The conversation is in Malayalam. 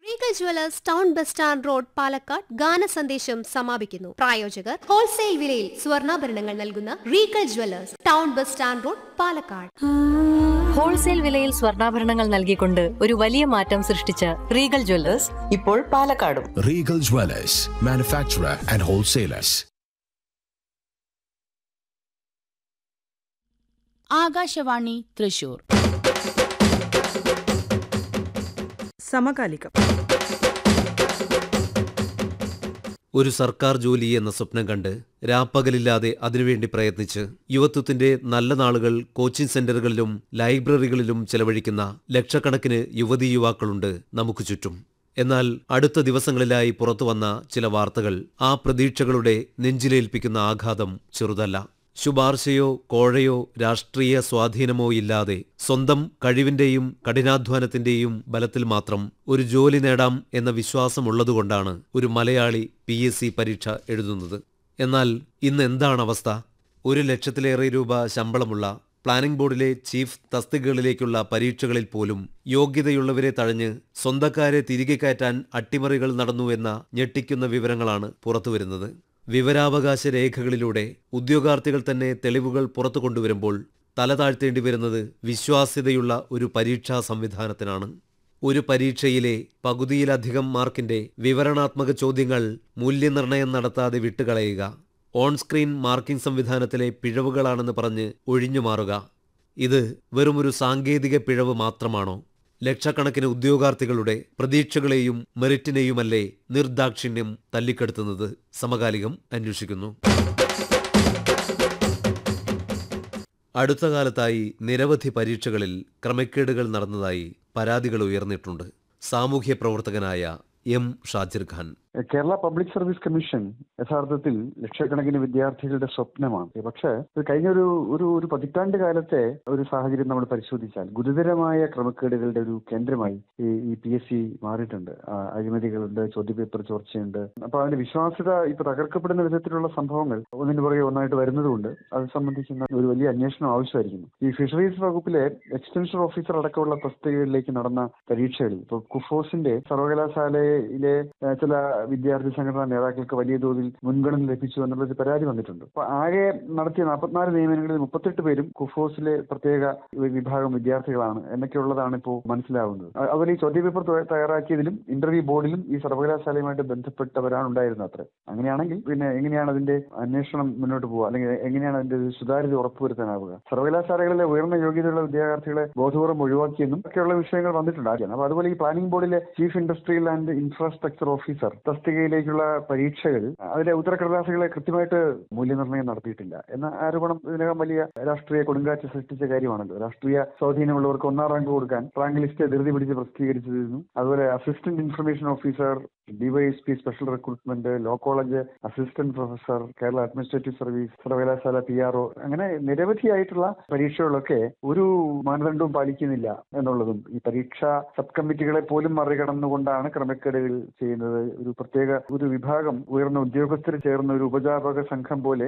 Regal jewellers town bus stand road Palakkad ഗാന സന്ദേശം സമാപിക്കുന്നു പ്രായോജകർ ഹോൾസെയിൽ വിലയിൽ സ്വർണ്ണാഭരണങ്ങൾ നൽകുന്ന Regal jewellers town bus stand road Palakkad wholesale വിലയിൽ സ്വർണ്ണാഭരണങ്ങൾ നൽകിക്കൊണ്ട് ഒരു വലിയ മാറ്റം സൃഷ്ടിച്ച റീഗൽ ജ്വല്ലേഴ്സ് ഇപ്പോൾ പാലക്കാടും Regal Dwellers, manufacturer and wholesalers. Akashvani Thrissur സമകാലികം ഒരു സർക്കാർ ജോലി എന്ന സ്വപ്നം കണ്ട് രാപ്പകലില്ലാതെ അതിനുവേണ്ടി പ്രയത്നിച്ച് യുവത്വത്തിന്റെ നല്ല നാളുകൾ കോച്ചിംഗ് സെന്ററുകളിലും ലൈബ്രറികളിലും ചെലവഴിക്കുന്ന ലക്ഷക്കണക്കിന് യുവതീ യുവാക്കളുണ്ട് നമുക്ക് ചുറ്റും എന്നാൽ അടുത്ത ദിവസങ്ങളിലായി പുറത്തുവന്ന ചില വാർത്തകൾ ആ പ്രതീക്ഷകളുടെ നെഞ്ചിലേൽപ്പിക്കുന്ന ആഘാതം ചെറുതല്ല ശുപാർശയോ കോഴയോ രാഷ്ട്രീയ സ്വാധീനമോ ഇല്ലാതെ സ്വന്തം കഴിവിന്റെയും കഠിനാധ്വാനത്തിന്റെയും ബലത്തിൽ മാത്രം ഒരു ജോലി നേടാം എന്ന വിശ്വാസമുള്ളതുകൊണ്ടാണ് ഒരു മലയാളി പി എസ് സി പരീക്ഷ എഴുതുന്നത് എന്നാൽ ഇന്ന് എന്താണ് അവസ്ഥ ഒരു ലക്ഷത്തിലേറെ രൂപ ശമ്പളമുള്ള പ്ലാനിംഗ് ബോർഡിലെ ചീഫ് തസ്തികകളിലേക്കുള്ള പരീക്ഷകളിൽ പോലും യോഗ്യതയുള്ളവരെ തഴഞ്ഞ് സ്വന്തക്കാരെ തിരികെ കയറ്റാൻ അട്ടിമറികൾ നടന്നുവെന്ന ഞെട്ടിക്കുന്ന വിവരങ്ങളാണ് പുറത്തുവരുന്നത് വിവരാവകാശ രേഖകളിലൂടെ ഉദ്യോഗാർത്ഥികൾ തന്നെ തെളിവുകൾ പുറത്തു കൊണ്ടുവരുമ്പോൾ തല താഴ്ത്തേണ്ടി വരുന്നത് വിശ്വാസ്യതയുള്ള ഒരു പരീക്ഷാ സംവിധാനത്തിനാണ് ഒരു പരീക്ഷയിലെ പകുതിയിലധികം മാർക്കിന്റെ വിവരണാത്മക ചോദ്യങ്ങൾ മൂല്യനിർണ്ണയം നടത്താതെ വിട്ടുകളയുക ഓൺ സ്ക്രീൻ മാർക്കിംഗ് സംവിധാനത്തിലെ പിഴവുകളാണെന്ന് പറഞ്ഞ് ഒഴിഞ്ഞുമാറുക ഇത് വെറുമൊരു സാങ്കേതിക പിഴവ് മാത്രമാണോ ലക്ഷക്കണക്കിന് ഉദ്യോഗാർത്ഥികളുടെ പ്രതീക്ഷകളെയും മെറിറ്റിനെയുമല്ലേ നിർദാക്ഷിണ്യം തല്ലിക്കെടുത്തുന്നത് സമകാലികം അന്വേഷിക്കുന്നു അടുത്ത കാലത്തായി നിരവധി പരീക്ഷകളിൽ ക്രമക്കേടുകൾ നടന്നതായി പരാതികൾ ഉയർന്നിട്ടുണ്ട് സാമൂഹ്യ പ്രവർത്തകനായ M Shajir Khan Kerala public service commission യഥാർത്ഥത്തിൽ ലക്ഷക്കണക്കിന് വിദ്യാർത്ഥികളുടെ സ്വപ്നമാണ് പക്ഷേ ഇത് കഴിഞ്ഞ ഒരു ഒരു ഒരു പതിറ്റാണ്ട് കാലത്തെ ഒരു സാഹചര്യം നമ്മൾ പരിശോധിച്ചാൽ ഗുരുതരമായ ക്രമക്കേടുകളുടെ ഒരു കേന്ദ്രമായി ഈ ഈ പി എസ് സി മാറിയിട്ടുണ്ട് ആ, അഴിമതികളുണ്ട് ചോദ്യപേപ്പർ ചോർച്ചയുണ്ട് അപ്പൊ അതിന്റെ വിശ്വാസ്യത ഇപ്പൊ തകർക്കപ്പെടുന്ന വിധത്തിലുള്ള സംഭവങ്ങൾ ഒന്നിനു പുറകെ ഒന്നായിട്ട് വരുന്നതുകൊണ്ട് അത് സംബന്ധിക്കുന്ന ഒരു വലിയ അന്വേഷണം ആവശ്യമായിരിക്കുന്നു ഈ ഫിഷറീസ് വകുപ്പിലെ എക്സ്റ്റൻഷൻ ഓഫീസർ അടക്കമുള്ള തസ്തികകളിലേക്ക് നടന്ന പരീക്ഷകളിൽ ഇപ്പോൾ കുഫോസിന്റെ സർവകലാശാലയിലെ ഏഹ്, ചില വിദ്യാർത്ഥി സംഘടനാ നേതാക്കൾക്ക് വലിയ തോതിൽ മുൻഗണന ലഭിച്ചു എന്നുള്ളൊരു പരാതി വന്നിട്ടുണ്ട് അപ്പൊ ആകെ നടത്തിയ നാൽപ്പത്തിനാല് നിയമനങ്ങളിൽ മുപ്പത്തെട്ട് പേരും കുഫോസിലെ പ്രത്യേക വിഭാഗം വിദ്യാർത്ഥികളാണ് എന്നൊക്കെയുള്ളതാണ് ഇപ്പോൾ മനസ്സിലാവുന്നത് അ- അതുപോലെ ഈ ചോദ്യപേപ്പർ ത- തയ്യാറാക്കിയതിലും ഇന്റർവ്യൂ ബോർഡിലും ഈ സർവകലാശാലയുമായിട്ട് ബന്ധപ്പെട്ടവരാണ് ഉണ്ടായിരുന്നത് അത്ര അങ്ങനെയാണെങ്കിൽ പിന്നെ എങ്ങനെയാണ് അതിന്റെ അന്വേഷണം മുന്നോട്ട് പോവുക അല്ലെങ്കിൽ എങ്ങനെയാണ് അതിന്റെ ഒരു സുതാര്യത ഉറപ്പുവരുത്താനാവുക സർവകലാശാലകളിലെ ഉയർന്ന യോഗ്യതയുള്ള വിദ്യാർത്ഥികളെ ബോധപൂർവ്വം ഒഴിവാക്കിയെന്നും ഒക്കെയുള്ള വിഷയങ്ങൾ വന്നിട്ടുണ്ട് ആദ്യം അപ്പൊ അതുപോലെ ഈ പ്ലാനിംഗ് ബോർഡിലെ chief industrial and infrastructure officer തസ്തികയിലേക്കുള്ള പരീക്ഷകൾ അതിലെ ഉത്തരക്കടലാസുകളെ കൃത്യമായിട്ട് മൂല്യനിർണ്ണയം നടത്തിയിട്ടില്ല എന്ന ആരോപണം ഇതിനകം വലിയ രാഷ്ട്രീയ കൊടുങ്കാറ്റ് സൃഷ്ടിച്ച കാര്യമാണല്ലോ രാഷ്ട്രീയ സ്വാധീനമുള്ളവർക്ക് ഒന്നാം റാങ്ക് കൊടുക്കാൻ റാങ്ക് ലിസ്റ്റ് ധൃതി പിടിച്ച് പ്രസിദ്ധീകരിച്ചിരുന്നു അതുപോലെ assistant information officer D Y S P special recruitment law college assistant professor Kerala administrative service സർവകലാശാല പി ആർ ഒ അങ്ങനെ നിരവധിയായിട്ടുള്ള പരീക്ഷകളൊക്കെ ഒരു മാനദണ്ഡവും പാലിക്കുന്നില്ല എന്നുള്ളതും ഈ പരീക്ഷാ സബ് കമ്മിറ്റികളെ പോലും മറികടന്നുകൊണ്ടാണ് ക്രമക്കേടുകൾ ചെയ്യുന്നത് ഒരു പ്രത്യേക ഒരു വിഭാഗം ഉയർന്ന ഉദ്യോഗസ്ഥർ ചേർന്ന ഒരു ഉപജാപക സംഘം പോലെ